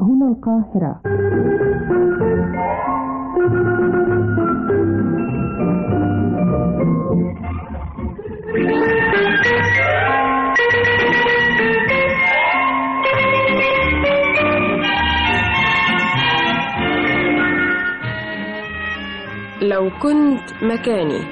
هنا القاهرة لو كنت مكاني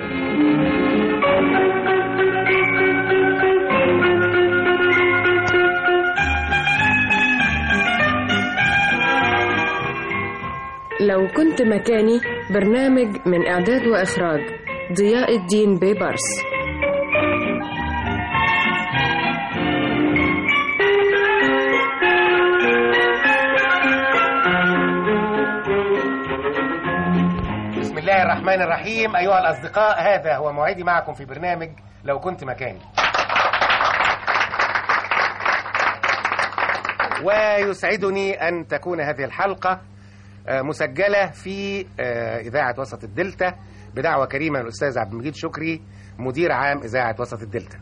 لو كنت مكاني برنامج من إعداد وإخراج ضياء الدين بيبرس بسم الله الرحمن الرحيم أيها الأصدقاء هذا هو موعدي معكم في برنامج لو كنت مكاني ويسعدني أن تكون هذه الحلقة آه، مسجلة في آه، إذاعة وسط الدلتا بدعوة كريمة من الأستاذ عبد المجيد شكري مدير عام إذاعة وسط الدلتا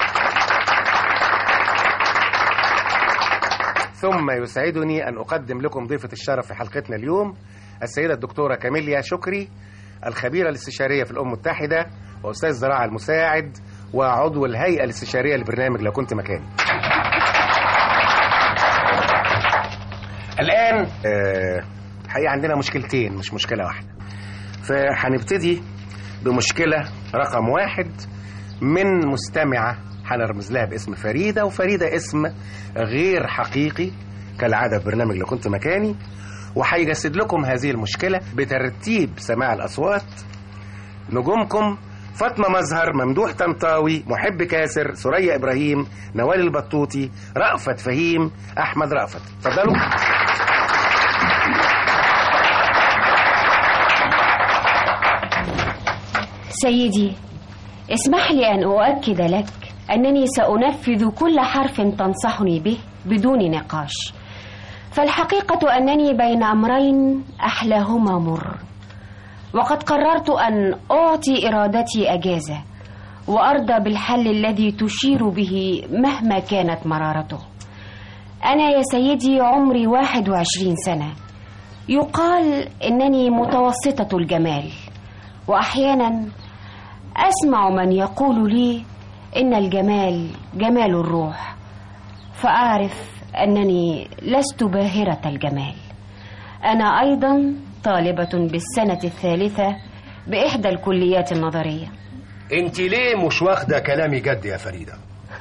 ثم يسعدني أن أقدم لكم ضيفة الشرف في حلقتنا اليوم السيدة الدكتورة كاميليا شكري الخبيرة الاستشارية في الأمم المتحدة وأستاذ الزراعة المساعد وعضو الهيئة الاستشارية لبرنامج لو كنت مكاني الآن آه، الحقيقة عندنا مشكلتين مش مشكلة واحدة فهنبتدي بمشكلة رقم واحد من مستمعة هنرمز لها باسم فريدة وفريدة اسم غير حقيقي كالعادة في برنامج لو كنت مكاني وهيجسد لكم هذه المشكلة بترتيب سماع الأصوات نجومكم فاطمة مظهر ممدوح طنطاوي محب كاسر سوريا إبراهيم نوال البطوطي رأفت فهيم أحمد رأفت اتفضلوا سيدي اسمح لي أن أؤكد لك أنني سأنفذ كل حرف تنصحني به بدون نقاش فالحقيقة أنني بين أمرين أحلاهما مر وقد قررت أن أعطي إرادتي أجازة وأرضى بالحل الذي تشير به مهما كانت مرارته أنا يا سيدي عمري واحد وعشرين سنة يقال إنني متوسطة الجمال وأحيانا أسمع من يقول لي إن الجمال جمال الروح فأعرف أنني لست باهرة الجمال أنا أيضا طالبة بالسنة الثالثة بإحدى الكليات النظرية انت ليه مش واخده كلامي جد يا فريده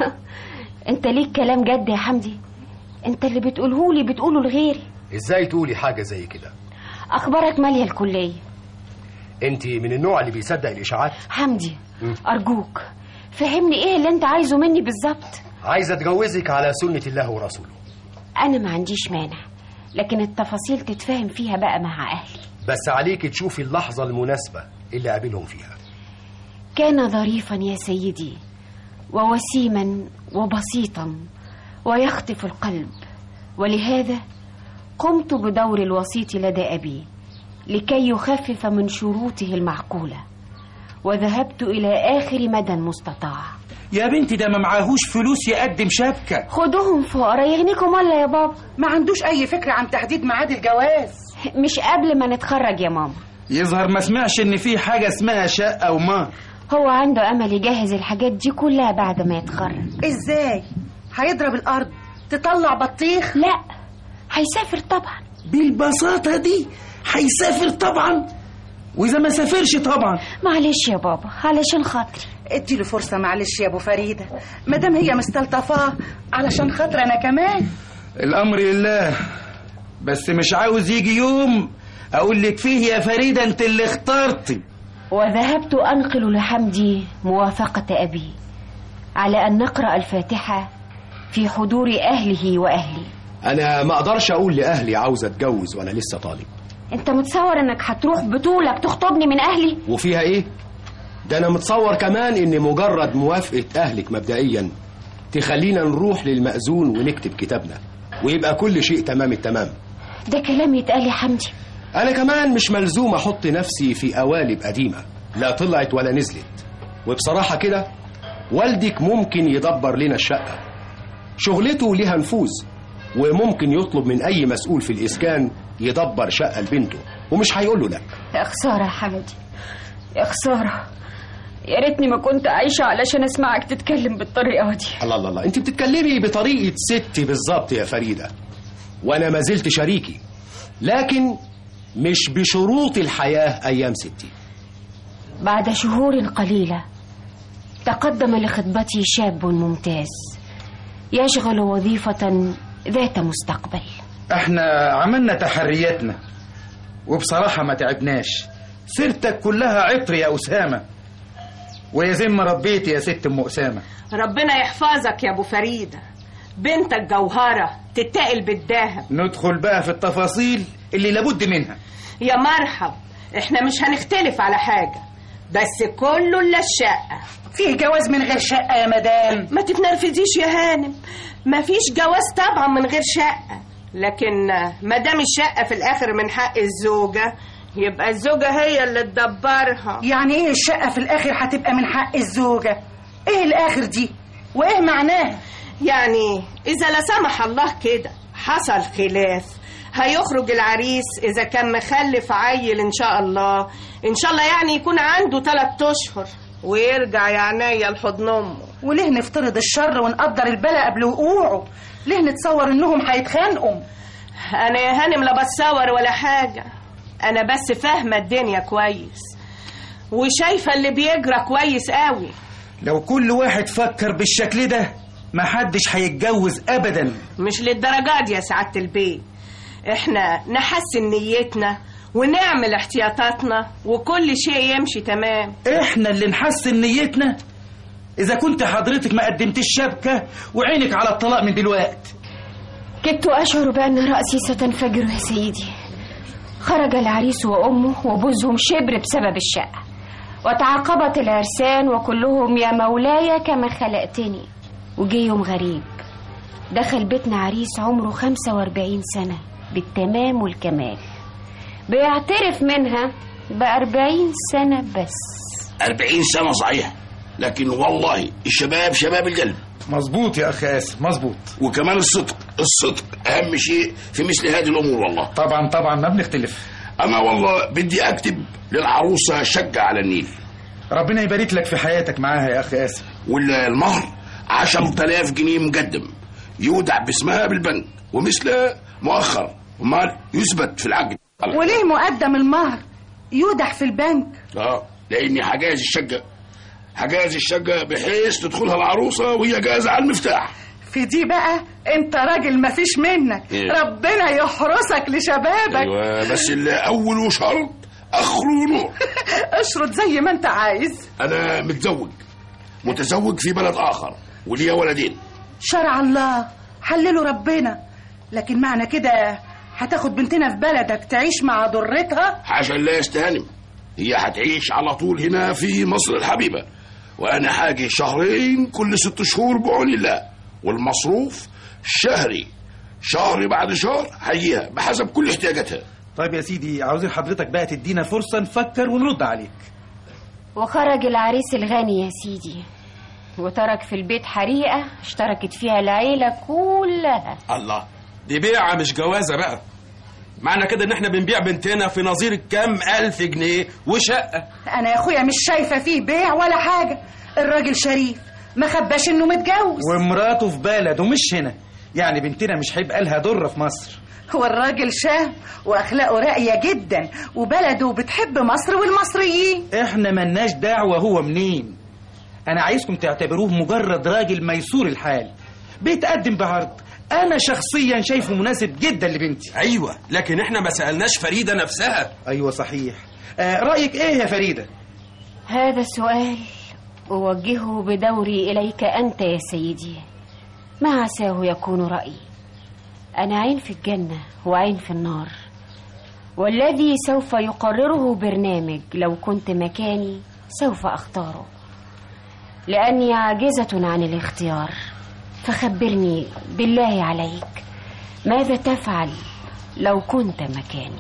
أنت ليك كلام جد يا حمدي أنت اللي بتقوله لي بتقوله لغيري ازاي تقولي حاجه زي كده أخبارك مالية الكلية انت من النوع اللي بيصدق الاشاعات حمدي أرجوك فهمني إيه اللي أنت عايزه مني بالظبط عايزه اتجوزك على سنه الله ورسوله أنا ما عنديش مانع لكن التفاصيل تتفاهم فيها بقى مع أهلي بس عليك تشوفي اللحظه المناسبه اللي قابلهم فيها كان ظريفا يا سيدي ووسيما وبسيطا ويخطف القلب ولهذا قمت بدور الوسيط لدى أبي لكي يخفف من شروطه المعقولة وذهبت إلى آخر مدى مستطاع يا بنتي ده ما معاهوش فلوس يقدم شبكة خدوهم فقراء يغنيكم ولا يا بابا ما عندوش أي فكرة عن تحديد ميعاد الجواز مش قبل ما نتخرج يا ماما يظهر ما سمعش ان في حاجة اسمها شقة ومهر هو عنده أمل يجهز الحاجات دي كلها بعد ما يتخرج إزاي؟ هيضرب الأرض تطلع بطيخ لا هيسافر طبعا بالبساطة دي هيسافر طبعا وإذا ما سافرش طبعا معلش يا بابا علشان خاطري اديله فرصة معلش يا أبو فريدة مادام هي مستلطفاه علشان خاطر أنا كمان الأمر لله بس مش عاوز يجي يوم أقول لك فيه يا فريدة أنت اللي اخترتي وذهبت أنقل لحمدي موافقة أبي على أن نقرأ الفاتحة في حضور أهله وأهلي انا ما اقدرش اقول لاهلي عاوز اتجوز وانا لسه طالب أنت متصور أنك هتروح بطولك تخطبني من أهلي وفيها ايه ده انا متصور كمان ان مجرد موافقه اهلك مبدئيا تخلينا نروح للمأذون ونكتب كتابنا ويبقى كل شيء تمام التمام ده كلام يتقال يا حمدي انا كمان مش ملزوم احط نفسي في قوالب قديمه لا طلعت ولا نزلت وبصراحه كده والدك ممكن يدبر لنا الشقه شغلته ليها نفوذ وممكن يطلب من أي مسؤول في الإسكان يدبر شقة لبنته ومش هيقول له لا يا خسارة يا حمدي يا خسارة يا ريتني ما كنت عايشة علشان أسمعك تتكلم بالطريقة دي الله الله الله انت بتتكلمي بطريقة ستي بالظبط يا فريدة وانا ما زلت شريكي لكن مش بشروط الحياة ايام ستي بعد شهور قليلة تقدم لخطبتي شاب ممتاز يشغل وظيفة ذات مستقبل احنا عملنا تحرياتنا وبصراحة ما تعبناش سيرتك كلها عطر يا أسامة ويا زم ربيتي يا ست أم أسامة ربنا يحفظك يا ابو فريده بنتك جوهره تتقل بالذهب ندخل بقى في التفاصيل اللي لابد منها يا مرحب احنا مش هنختلف على حاجه بس كله الا الشقه فيه جواز من غير شقة يا مدام ما تتنرفزيش يا هانم مفيش جواز طبعا من غير شقه لكن ما دام الشقه في الاخر من حق الزوجه يبقى الزوجه هي اللي تدبرها يعني ايه الشقة في الآخر هتبقى من حق الزوجة ايه الآخر دي وايه معناها يعني إذا لا سمح الله كده حصل خلاف هيخرج العريس إذا كان مخلف عيل إن شاء الله إن شاء الله يعني يكون عنده ثلاث أشهر ويرجع يا عينيا لحضن أمه وليه نفترض الشر ونقدر البلاء قبل وقوعه ليه نتصور انهم هيتخانقوا أنا يا هانم لا بتصور ولا حاجة أنا بس فاهمة الدنيا كويس وشايفة اللي بيجرى كويس قوي لو كل واحد فكر بالشكل ده محدش هيتجوز أبدا مش للدرجات دي يا سعادة البيت احنا نحسن نيتنا ونعمل احتياطاتنا وكل شيء يمشي تمام احنا اللي نحسن نيتنا إذا كنت حضرتك ما قدمتش شبكة وعينك على الطلاق من دلوقت كدت أشعر بأن رأسي ستنفجر يا سيدي خرج العريس وأمه وبوزهم شبر بسبب الشقة وتعاقبت العرسان وكلهم يا مولاي كما خلقتني وجي يوم غريب دخل بيتنا عريس عمره 45 سنة بالتمام والكمال بيعترف منها بأربعين سنة بس أربعين سنة صحيح لكن والله الشباب شباب القلب مظبوط يا أخ آسف مظبوط وكمان الصدق الصدق أهم شيء في مثل هذه الأمور والله طبعا طبعا ما بنختلف أنا والله بدي أكتب للعروسة شقة على النيل ربنا يبارك لك في حياتك معاها يا أخ آسف والمهر عشرة آلاف جنيه مقدم يودع باسمها بالبنك ومثله مؤخر ومال يثبت في العقد وليه مقدم المهر يودع في البنك اه لاني حجاز الشقه حجاز الشقه بحيث تدخلها العروسه وهي جاهزه على المفتاح في دي بقى انت راجل مفيش منك إيه؟ ربنا يحرسك لشبابك ايوه بس اللي اول شرط اخره نور اشرط زي ما انت عايز انا متزوج متزوج في بلد اخر وليا ولدين شرع الله حلله ربنا لكن معنى كده هتاخد بنتنا في بلدك تعيش مع ضرتها حاشا لا يستهنم هي هتعيش على طول هنا في مصر الحبيبه وانا حاجي شهرين كل ست شهور بعون الله والمصروف شهري شهر بعد شهر هيجيها بحسب كل احتياجاتها طيب يا سيدي عاوزين حضرتك بقى تدينا فرصة نفكر ونرد عليك وخرج العريس الغني يا سيدي وترك في البيت حريقة اشتركت فيها العيلة كلها الله دي بيعة مش جوازة بقى معنى كده ان احنا بنبيع بنتنا في نظير كام الف جنيه وشقة انا يا اخويا مش شايفه فيه بيع ولا حاجه الراجل شريف ما خباش انه متجوز ومراته في بلد ومش هنا يعني بنتنا مش هيبقى لها ضرة في مصر هو الراجل شاب واخلاقه راقيه جدا وبلده بتحب مصر والمصريين احنا ملناش دعوة هو منين انا عايزكم تعتبروه مجرد راجل ميسور الحال بيتقدم بعرض انا شخصيا شايفه مناسب جدا لبنتي ايوه لكن احنا ما سألناش فريدة نفسها ايوه صحيح آه رايك ايه يا فريده هذا السؤال أوجهه بدوري إليك أنت يا سيدي ما عساه يكون رأيي أنا عين في الجنة وعين في النار والذي سوف يقرره برنامج لو كنت مكاني سوف أختاره لأني عاجزة عن الاختيار فخبرني بالله عليك ماذا تفعل لو كنت مكاني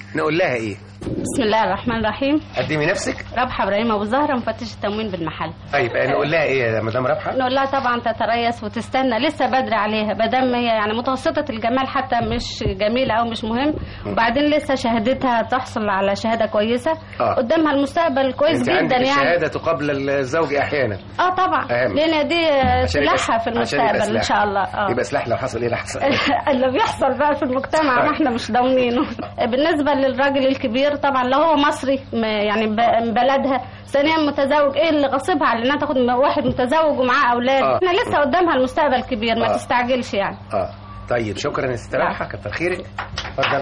نقول لها ايه بسم الله الرحمن الرحيم قدمي نفسك ربحة ابراهيم ابو زهره مفتش التموين بالمحل طيب نقول لها ايه يا مدام رابحه نقول لها طبعا تتريث وتستنى لسه بدري عليها بدل هي يعني متوسطه الجمال حتى مش جميله او مش مهم وبعدين لسه شهادتها تحصل على شهاده كويسه آه. قدامها المستقبل كويس انت جدا عندك يعني الشهاده قبل الزوج احيانا اه طبعا أهم. لان دي عشان يبقى- سلاحها في عشان يبقى المستقبل ان سلاح. شاء الله اه يبقى سلاح لو حصل ايه اللي حصل اللي بيحصل بقى في المجتمع ما احنا مش ضامنينه بالنسبه للراجل الكبير طبعا لو هو مصري م- يعني ب- من بلدها ثانيا متزوج ايه اللي غصبها على انها تاخد واحد متزوج ومعاه اولاد آه. احنا لسه قدامها المستقبل كبير ما آه. تستعجلش يعني اه طيب شكرا يا ست رابحه كتر خيرك اتفضل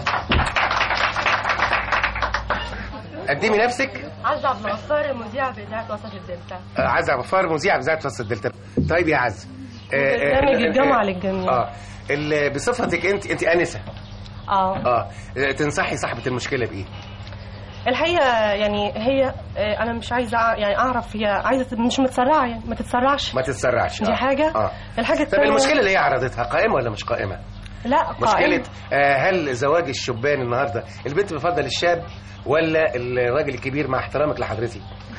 قدمي نفسك عزة عبد الغفار المذيعة بإذاعة وسط الدلتا آه، عزة عبد الغفار مذيع بذاعة وسط الدلتا طيب يا عزة آه، آه، برنامج آه، الجامعة آه، للجميع. اه ال- بصفتك انت انت انسه اه اه تنصحي صاحبة المشكلة بايه؟ الحقيقة يعني هي آه، أنا مش عايزة أع- يعني أعرف هي عايزة مش متسرعة يعني ما تتسرعش ما تتسرعش دي آه. حاجة اه الحاجة طب الثانية المشكلة اللي هي عرضتها قائمة ولا مش قائمة؟ لا مشكلة قائمة. آه هل زواج الشبان النهارده البنت بتفضل الشاب ولا الراجل الكبير مع احترامك لحضرتي؟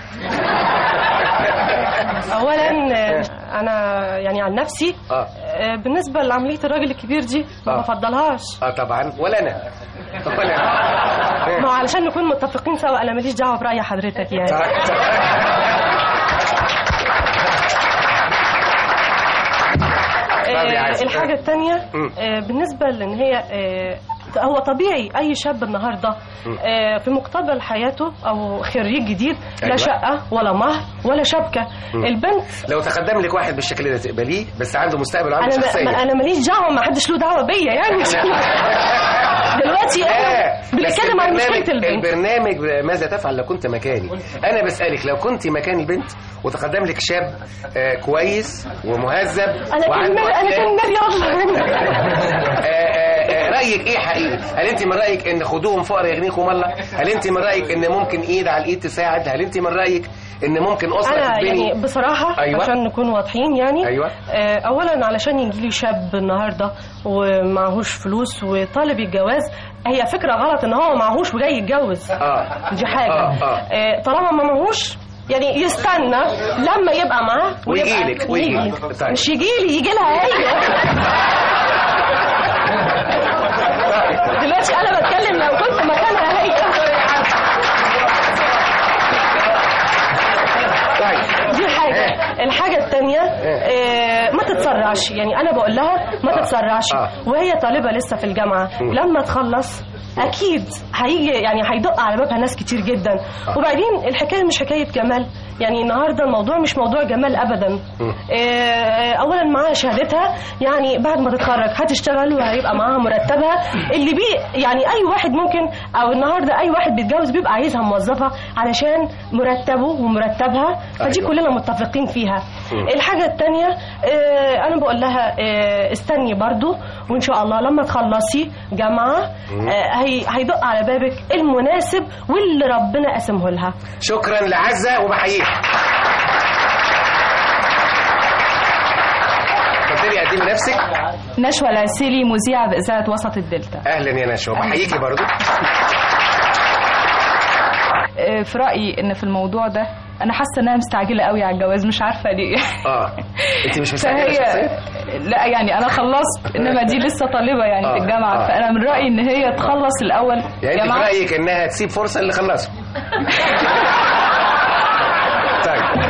أولا آه، أنا يعني عن نفسي اه آه، بالنسبة لعملية الراجل الكبير دي ما آه. بفضلهاش اه طبعا ولا انا ولا ما انا هو علشان نكون متفقين سوا أنا ماليش دعوة برأي حضرتك يعني صح صح. طب يا آه، عزة. الحاجة الثانية مم. بالنسبة لأن هي آه، هو طبيعي أي شاب النهاردة مم. آه، في مقتبل حياته أو خريج جديد أيوة. لا شقة ولا مهر ولا شبكة مم. البنت لو تقدم لك واحد بالشكل ده تقبليه بس عنده مستقبل أنا وعنده ما شخصية أنا ماليش دعوة ما حدش له دعوة بيا يعني دلوقتي لا احنا بس بنتكلم عن البرنامج- مشكلة البنت البرنامج ماذا تفعل لو كنت مكاني انا بسالك لو كنت مكان البنت وتقدم لك شاب آه كويس ومهذب أنا كان وعنده مالي أنا كان أخلاق. مالي آه، آه، آه، رايك ايه حقيقي هل انت من رايك ان خدوهم فقر يغنيكم الله هل انت من رايك ان ممكن ايد على الايد تساعد هل انت من رايك ان ممكن اسره انا تتبني يعني بصراحه أيوة. عشان نكون واضحين يعني أيوة. آه، اولا علشان يجي لي شاب النهارده ومعهوش فلوس وطالب الجواز هي فكره غلط ان هو معهوش وجاي يتجوز اه دي حاجه آه، آه. آه، طالما ما معهوش يعني يستنى لما يبقى معاه ويبقى ويجيلك- ويجيلك. يجي. طيب. مش يجي لي يجي لها هي دلوقتي انا بتكلم لو كنت مكانها هي طيب دي حاجة الحاجة التانية آه، ما تتسرعش يعني أنا بقول لها ما تتسرعش آه. وهي طالبة لسه في الجامعة لما تخلص أكيد هيجي يعني هيدق على بابها ناس كتير جدا وبعدين الحكاية مش حكاية جمال يعني النهاردة الموضوع مش موضوع جمال أبدا آه، أولا معاها شهادتها يعني بعد ما تتخرج هتشتغل وهيبقى معاها مرتبها اللي بيه يعني أي واحد ممكن أو النهاردة أي واحد بيتجوز بيبقى عايزها موظفة علشان مرتبه ومرتبها فدي أيوة. كلنا متفقين فيها مم. الحاجة التانية آه، أنا بقول لها آه، استني برضو وإن شاء الله لما تخلصي جامعة آه، هي- هيدق على بابك المناسب واللي ربنا قسمه لها شكرا لعزه وبحييك اتفضلي قدمي نفسك نشوى العسيلي مذيعة بإذاعة وسط الدلتا اهلا يا نشوى بحييكي برضو آه، في رأيي إن في الموضوع ده أنا حاسة إنها مستعجلة قوي على الجواز مش عارفة ليه اه انت مش مستعجله فهي شخصيا لا يعني أنا خلصت إنما دي لسه طالبة يعني آه، في الجامعة آه. فأنا من رأيي إن هي تخلص الأول يعني انت في جامعة رايك انها تسيب فرصه اللي خلصوا طيب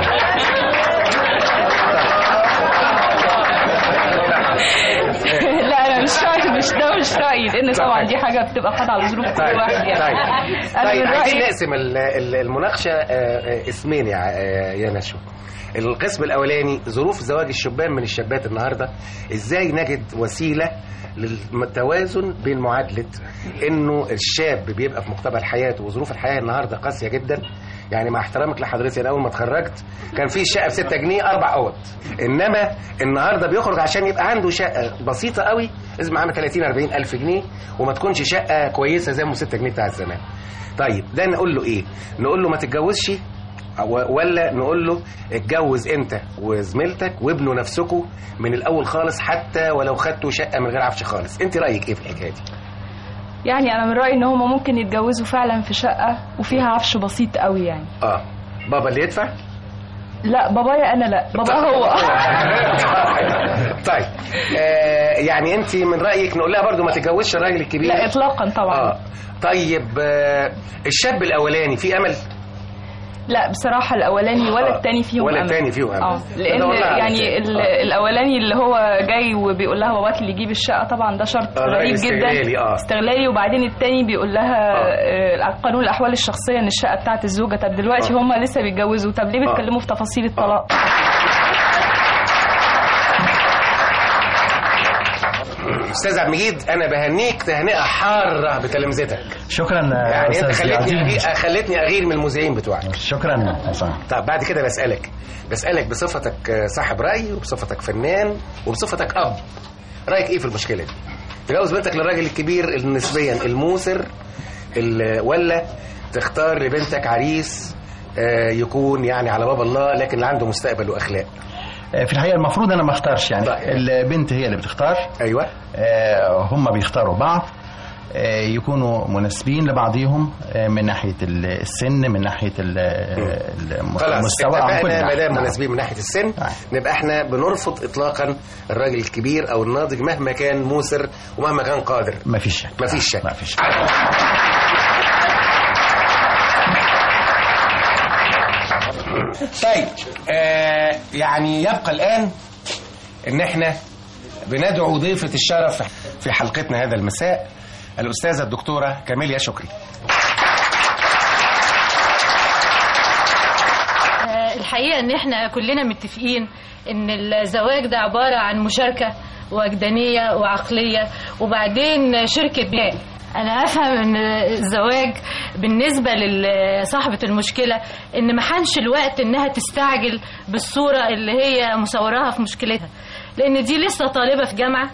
لا أنا مش رأيي مش ده مش رأيي لأن طبعا دي حاجة بتبقى خاضعة لظروف كل طيب واحد يعني طيب أنا طيب من عايزين رأيي نقسم ال- ال- المناقشه آه، آه، اسمين يا آه، يا نشوى القسم الاولاني ظروف زواج الشبان من الشابات النهارده ازاي نجد وسيله للتوازن بين معادله انه الشاب بيبقى في مقتبل حياته وظروف الحياه النهارده قاسيه جدا يعني مع احترامك لحضرتك انا اول ما اتخرجت كان في شقه ب 6 جنيه اربع اوض انما النهارده بيخرج عشان يبقى عنده شقه بسيطه قوي لازم عامل 30 40 الف جنيه وما تكونش شقه كويسه زي ام 6 جنيه بتاع زمان طيب ده نقول له ايه نقول له ما تتجوزش أو- ولا نقول له اتجوز انت وزميلتك وابنوا نفسكم من الاول خالص حتى ولو خدتوا شقه من غير عفش خالص انت رايك ايه في الحكايه دي يعني انا من رايي ان هم ممكن يتجوزوا فعلا في شقه وفيها عفش بسيط قوي يعني اه بابا اللي يدفع لا بابايا انا لا بابا هو طيب آه يعني انت من رايك نقول لها برضو ما تتجوزش الراجل الكبير لا اطلاقا طبعا اه طيب آه الشاب الاولاني في امل لا بصراحة الأولاني ولا التاني فيهم ولا أمل. التاني فيهم أمل. اه لأن أنا والله يعني عارف. ال- آه. الأولاني اللي هو جاي وبيقول لها باباك اللي يجيب الشقة طبعا ده شرط آه، ده غريب استغلالي، جدا آه. استغلالي وبعدين التاني بيقول لها آه، قانون الأحوال الشخصية إن الشقة بتاعت الزوجة طب دلوقتي آه. هم لسه بيتجوزوا طب ليه آه. بيتكلموا في تفاصيل الطلاق استاذ عبد المجيد انا بهنيك تهنئه حاره بتلامذتك شكرا يعني انت أستاذ خلتني عزيز. أغير خلتني اغير من المذيعين بتوعك شكرا يا صاحبي. طب بعد كده بسالك بسالك بصفتك صاحب راي وبصفتك فنان وبصفتك اب رايك ايه في المشكله دي تجوز بنتك للراجل الكبير اللي نسبيا الموسر ال- ولا تختار لبنتك عريس آه، يكون يعني على باب الله لكن اللي عنده مستقبل واخلاق في الحقيقه المفروض انا ما اختارش يعني البنت هي اللي بتختار ايوه هم بيختاروا بعض آه، يكونوا مناسبين لبعضهم آه، من ناحيه ال- السن من ناحيه ال- الم- خلاص المستوى أو كل اتفقنا ما ناحية. دام نعم. مناسبين من ناحيه السن نبقى احنا بنرفض اطلاقا الراجل الكبير او الناضج مهما كان موسر ومهما كان قادر ما فيش شك ما فيش شك ما فيش طيب آه يعني يبقى الآن إن إحنا بندعو ضيفة الشرف في حلقتنا هذا المساء الأستاذة الدكتورة كاميليا شكري آه، الحقيقة ان احنا كلنا متفقين ان الزواج ده عبارة عن مشاركة وجدانية وعقلية وبعدين شركة بيع انا افهم ان الزواج بالنسبة لصاحبة المشكلة ان ما حانش الوقت انها تستعجل بالصورة اللي هي مصوراها في مشكلتها لان دي لسه طالبة في جامعة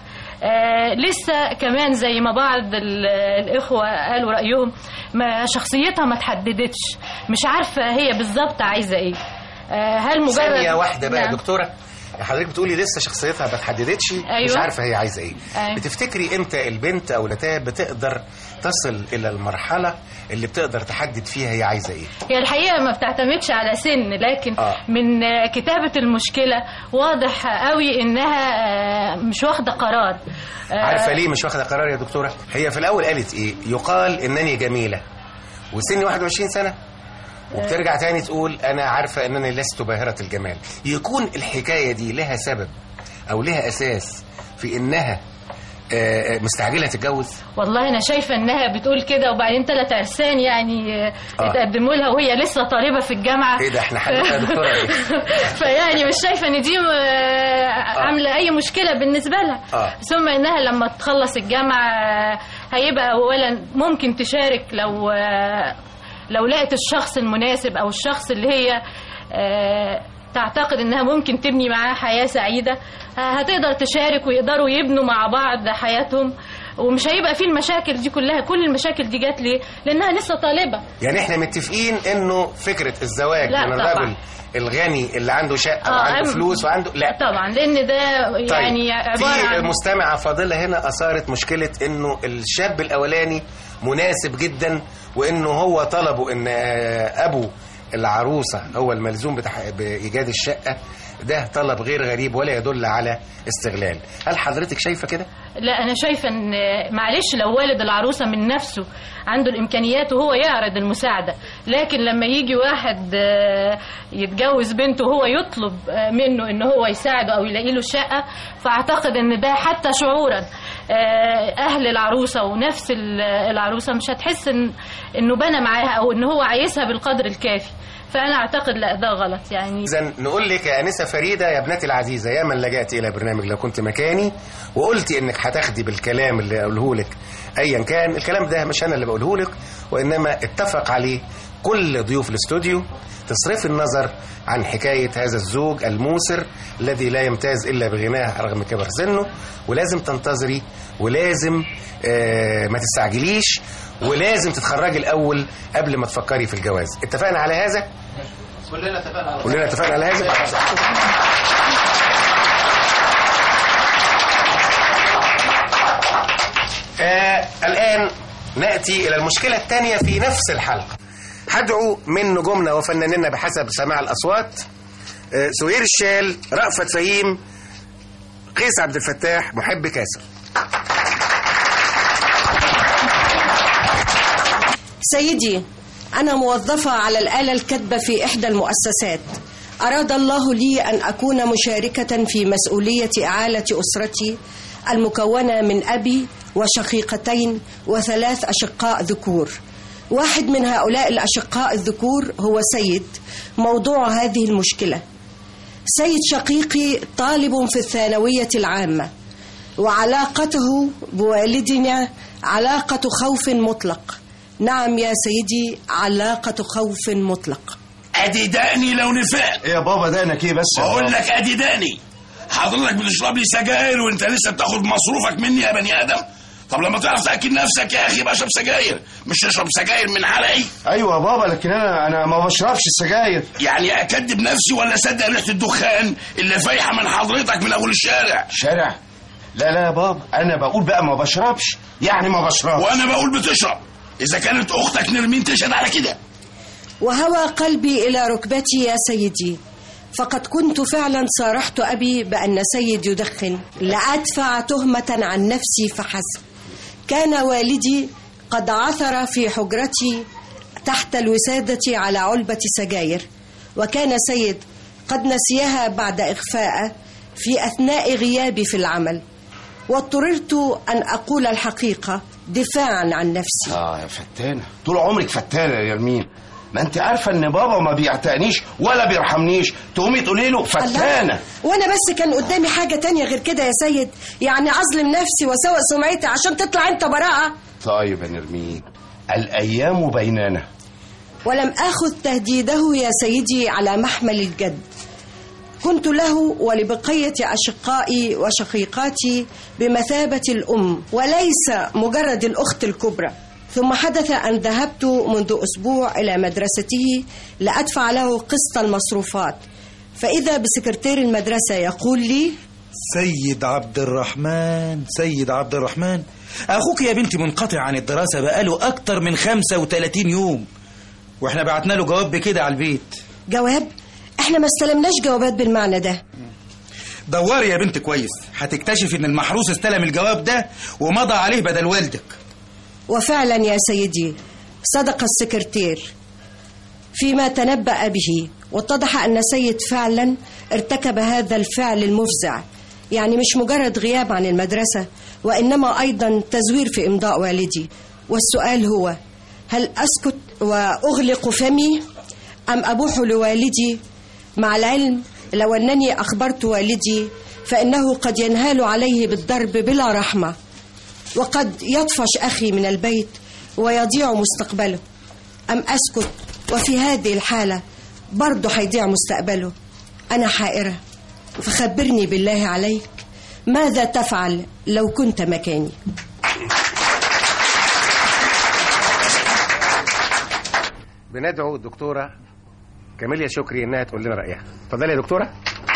آه لسه كمان زي ما بعض ال- الإخوة قالوا رأيهم ما شخصيتها ما تحددتش مش عارفة هي بالظبط عايزة إيه آه هل مجرد ثانية واحدة بقى يا نعم. دكتورة حضرتك بتقولي لسه شخصيتها ما اتحددتش مش أيوة. عارفة هي عايزة ايه أيوة. بتفتكري امتى البنت او الفتاة بتقدر تصل الى المرحلة اللي بتقدر تحدد فيها هي عايزة ايه هي الحقيقة ما بتعتمدش على سن لكن آه. من آه، كتابة المشكلة واضح قوي إنها آه، مش واخدة قرار آه، عارفة ليه مش واخدة قرار يا دكتورة هي في الأول قالت إيه يقال إنني جميلة وسني 21 سنة وبترجع تاني تقول أنا عارفة إنني لست باهرة الجمال يكون الحكاية دي لها سبب أو لها أساس في إنها آه، آه، مستعجلة تتجوز والله انا شايفه انها بتقول كده وبعدين ثلاث عرسان يعني آه، آه. اتقدموا لها وهي لسه طالبه في الجامعه إيه ده إحنا حلقة يا دكتورة إيه؟ فيعني مش شايفه ان دي آه، عامله اي مشكله بالنسبه لها آه. ثم انها لما تخلص الجامعه آه، هيبقى اولا ممكن تشارك لو آه، لو لقت الشخص المناسب او الشخص اللي هي آه، تعتقد انها ممكن تبني معاه حياه سعيده آه، هتقدر تشارك ويقدروا يبنوا مع بعض حياتهم ومش هيبقى فيه المشاكل دي كلها كل المشاكل دي جات ليه لانها لسه طالبه يعني إحنا متفقين إنه فكرة الزواج لا من طبعا. الرجل الغني اللي عنده شقة آه، وعنده أم- فلوس وعنده لا طبعا لان ده يعني طيب عباره في عن مستمعة فاضلة هنا أثارت مشكلة إنه الشاب الأولاني مناسب جدا وإنه هو طلبه إن آه، أبو العروسة هو الملزوم بتاع بإيجاد الشقة ده طلب غير غريب ولا يدل على استغلال هل حضرتك شايفة كده؟ لا انا شايفه ان معلش لو والد العروسه من نفسه عنده الامكانيات وهو يعرض المساعده لكن لما يجي واحد آه، يتجوز بنته وهو يطلب آه، منه ان هو يساعده او يلاقي له شقه فاعتقد ان ده حتى شعورا آه، اهل العروسه ونفس ال- العروسه مش هتحس ان انه بنى معاها او ان هو عايزها بالقدر الكافي فانا اعتقد لا ده غلط يعني إذا نقول لك يا أنسة فريدة يا ابنتي العزيزة يا من لجأت إلى برنامج لو كنت مكاني وقلتي إنك هتاخدي بالكلام اللي أقوله لك أيا كان الكلام ده مش أنا اللي بقوله لك وإنما اتفق عليه كل ضيوف الاستوديو تصرفي النظر عن حكاية هذا الزوج الموسر الذي لا يمتاز إلا بغناه رغم كبر سنه ولازم تنتظري ولازم آه ما تستعجليش ولازم تتخرجي الأول قبل ما تفكري في الجواز اتفقنا على هذا؟ كلنا اتفقنا على كلنا اتفقنا على هذا آه الآن نأتي إلى المشكلة الثانية في نفس الحلقة هدعو من نجومنا وفنانينا بحسب سماع الأصوات آه، سهير الشال رأفت فهيم قيس عبد الفتاح محب كاسر سيدي أنا موظفة على الآلة الكاتبة في إحدى المؤسسات أراد الله لي أن أكون مشاركة في مسؤولية إعالة أسرتي المكونة من أبي وشقيقتين وثلاث أشقاء ذكور واحد من هؤلاء الأشقاء الذكور هو سيد موضوع هذه المشكلة سيد شقيقي طالب في الثانوية العامة وعلاقته بوالدنا علاقة خوف مطلق نعم يا سيدي علاقة خوف مطلق ادي دقني لو نفعت ايه يا بابا دقنك ايه بس يا بقول بابا؟ لك ادي دقني حضرتك بتشرب لي سجاير وانت لسه بتاخد مصروفك مني يا بني ادم طب لما تعرف تاكل نفسك يا اخي بشرب سجاير مش تشرب سجاير من حلقي ايوه يا بابا لكن انا انا ما بشربش السجاير يعني اكدب نفسي ولا اصدق ريحه الدخان اللي فايحه من حضرتك من اول الشارع شارع لا لا يا بابا انا بقول بقى ما بشربش يعني ما بشربش وانا بقول بتشرب اذا كانت اختك نرمين تشهد على كده وهوى قلبي إلى ركبتي يا سيدي فقد كنت فعلا صارحت أبي بأن سيد يدخن لأدفع تهمة عن نفسي فحسب كان والدي قد عثر في حجرتي تحت الوسادة على علبة سجاير وكان سيد قد نسيها بعد إخفاء في أثناء غيابي في العمل واضطررت أن أقول الحقيقة دفاعا عن نفسي اه يا فتانه طول عمرك فتانه يا يرمين ما انت عارفه ان بابا ما بيعتقنيش ولا بيرحمنيش تقومي تقولي له فتانه وانا بس كان قدامي حاجة تانية غير كده يا سيد يعني اظلم نفسي واسوء سمعتي عشان تطلع انت براءة طيب يا نرمين الايام بيننا ولم اخذ تهديده يا سيدي على محمل الجد كنت له ولبقية أشقائي وشقيقاتي بمثابة الأم وليس مجرد الأخت الكبرى ثم حدث أن ذهبت منذ أسبوع إلى مدرسته لأدفع له قسط المصروفات فإذا بسكرتير المدرسة يقول لي سيد عبد الرحمن سيد عبد الرحمن أخوك يا بنتي منقطع عن الدراسة بقاله أكتر من 35 يوم وإحنا بعتنا له جواب بكده على البيت جواب احنا ما استلمناش جوابات بالمعنى ده دوري يا بنت كويس هتكتشف إن المحروس استلم الجواب ده ومضى عليه بدل والدك وفعلا يا سيدي صدق السكرتير فيما تنبأ به واتضح أن سيد فعلا ارتكب هذا الفعل المفزع يعني مش مجرد غياب عن المدرسة وإنما أيضا تزوير في إمضاء والدي والسؤال هو هل أسكت وأغلق فمي أم أبوح لوالدي مع العلم لو أنني أخبرت والدي فإنه قد ينهال عليه بالضرب بلا رحمة وقد يطفش أخي من البيت ويضيع مستقبله أم أسكت وفي هذه الحالة برضه هيضيع مستقبله أنا حائرة فخبرني بالله عليك ماذا تفعل لو كنت مكاني بندعو الدكتورة كاميليا شكري انها تقول لنا رأيها اتفضلي يا دكتورة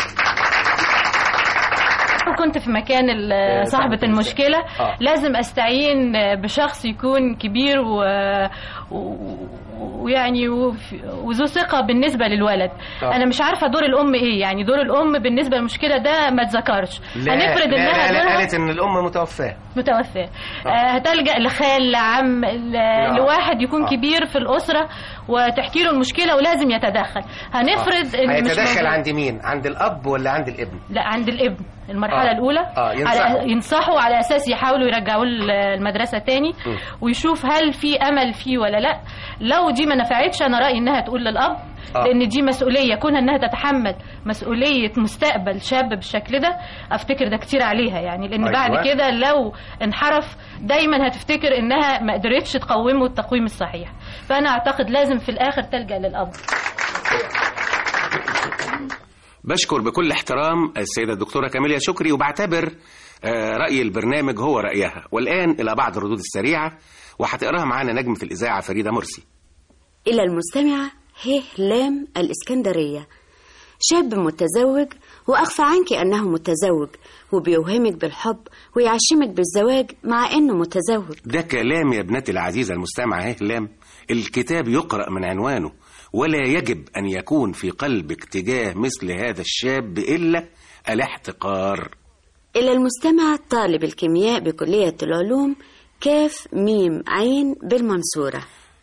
كنت في مكان ال- صاحبة المشكلة آه. لازم استعين بشخص يكون كبير و... و- ويعني وف- وذو ثقة بالنسبة للولد آه. أنا مش عارفة دور الأم إيه يعني دور الأم بالنسبة للمشكلة ده ما اتذكرش لا هنفرض لا إنها لا, لا دورها قالت ان الام متوفاه متوفاة آه، هتلجأ لخال لعم ل- لواحد يكون آه. كبير في الأسرة وتحكي له المشكلة ولازم يتدخل هنفرض آه. إن مش هيتدخل موجود. عند مين عند الاب ولا عند الابن لا عند الابن المرحلة آه. الأولى آه، ينصحوا. على ينصحوا على أساس يحاولوا يرجعوه ال- المدرسة تاني مم. ويشوف هل في أمل فيه ولا لا لو دي ما نفعتش أنا رأيي إنها تقول للأب آه. لأن دي مسؤولية كونها إنها تتحمل مسؤولية مستقبل شاب بالشكل ده أفتكر ده كتير عليها يعني لأن أيوة. بعد كده لو انحرف دايما هتفتكر إنها ما قدرتش تقومه التقويم الصحيح فأنا أعتقد لازم في الآخر تلجأ للأب بشكر بكل احترام السيدة الدكتورة كاميليا شكري وبعتبر آه، رأي البرنامج هو رأيها والآن إلى بعض الردود السريعة وهتقراها معانا نجمة الإذاعة فريدة مرسي إلى المستمعة ه لام الإسكندرية شاب متزوج وأخفى عنك أنه متزوج وبيوهمك بالحب ويعشمك بالزواج مع أنه متزوج ده كلام يا ابنتي العزيزة المستمعة هلام الكتاب يقرأ من عنوانه ولا يجب أن يكون في قلبك تجاه مثل هذا الشاب إلا الاحتقار إلى المستمع طالب الكيمياء بكلية العلوم كاف ميم عين بالمنصورة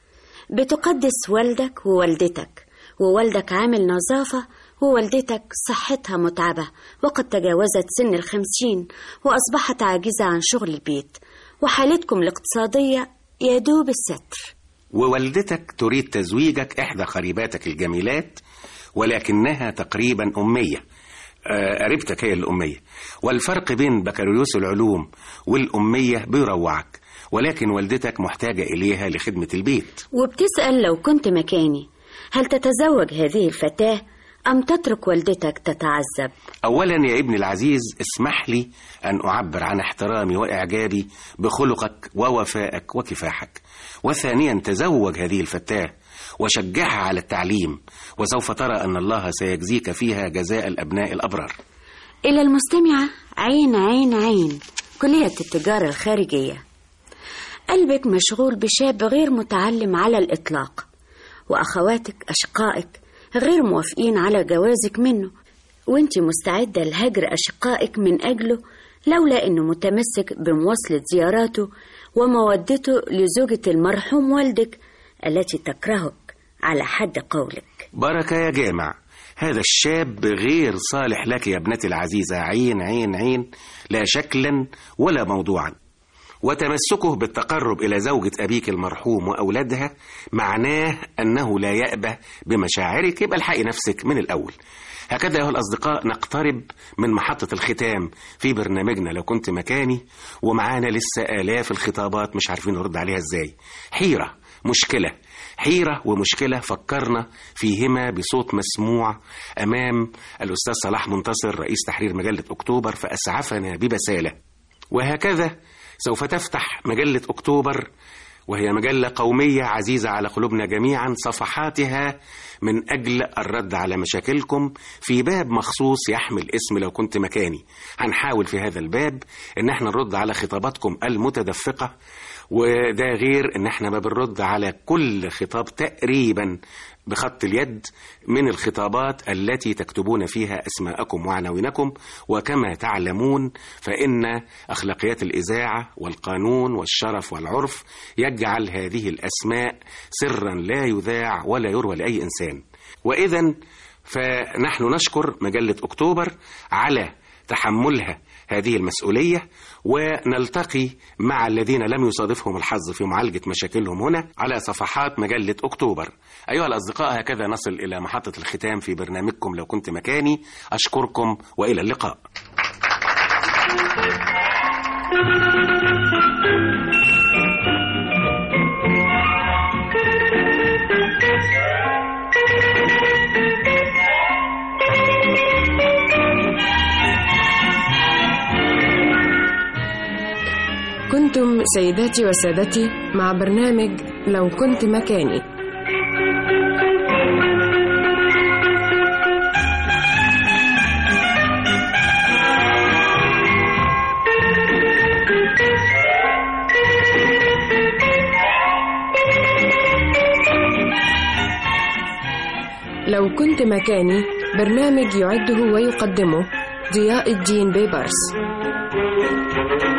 بتقدس والدك ووالدتك ووالدك عامل نظافة ووالدتك صحتها متعبة وقد تجاوزت سن الخمسين وأصبحت عاجزة عن شغل البيت وحالتكم الاقتصادية يدوب الستر ووالدتك تريد تزويجك إحدى قريباتك الجميلات ولكنها تقريبا أمية آه، قريبتك هي الأمية والفرق بين بكالوريوس العلوم والأمية بيروعك ولكن والدتك محتاجة إليها لخدمة البيت وبتسأل لو كنت مكاني هل تتزوج هذه الفتاة أم تترك والدتك تتعذب أولا يا ابني العزيز اسمح لي أن أعبر عن احترامي وإعجابي بخلقك ووفائك وكفاحك وثانيا تزوج هذه الفتاة وشجعها على التعليم وسوف ترى أن الله سيجزيك فيها جزاء الأبناء الأبرار إلى المستمعة عين عين عين كلية التجارة الخارجية قلبك مشغول بشاب غير متعلم على الإطلاق وأخواتك أشقائك غير موافقين على جوازك منه وانت مستعدة لهجر أشقائك من أجله لولا أنه متمسك بمواصلة زياراته ومودته لزوجة المرحوم والدك التي تكرهك على حد قولك بركة يا جامع هذا الشاب غير صالح لك يا ابنتي العزيزة عين عين عين لا شكلا ولا موضوعا وتمسكه بالتقرب إلى زوجة أبيك المرحوم وأولادها معناه أنه لا يأبه بمشاعرك يبقى الحقي نفسك من الأول هكذا أيها الأصدقاء نقترب من محطة الختام في برنامجنا لو كنت مكاني ومعانا لسه آلاف الخطابات مش عارفين نرد عليها إزاي حيرة مشكلة حيرة ومشكلة فكرنا فيهما بصوت مسموع أمام الأستاذ صلاح منتصر رئيس تحرير مجلة أكتوبر فأسعفنا ببسالة وهكذا سوف تفتح مجلة أكتوبر وهي مجلة قومية عزيزة على قلوبنا جميعا صفحاتها من أجل الرد على مشاكلكم في باب مخصوص يحمل اسم لو كنت مكاني هنحاول في هذا الباب ان احنا نرد على خطاباتكم المتدفقة وده غير ان احنا ما بنرد على كل خطاب تقريبا بخط اليد من الخطابات التي تكتبون فيها اسماءكم وعناوينكم وكما تعلمون فان اخلاقيات الاذاعه والقانون والشرف والعرف يجعل هذه الاسماء سرا لا يذاع ولا يروى لاي انسان واذا فنحن نشكر مجله اكتوبر على تحملها هذه المسؤولية ونلتقي مع الذين لم يصادفهم الحظ في معالجة مشاكلهم هنا على صفحات مجلة أكتوبر أيها الأصدقاء هكذا نصل إلى محطة الختام في برنامجكم لو كنت مكاني أشكركم وإلى اللقاء كنتم سيداتي وسادتي مع برنامج لو كنت مكاني لو كنت مكاني برنامج يعده ويقدمه ضياء الدين بيبرس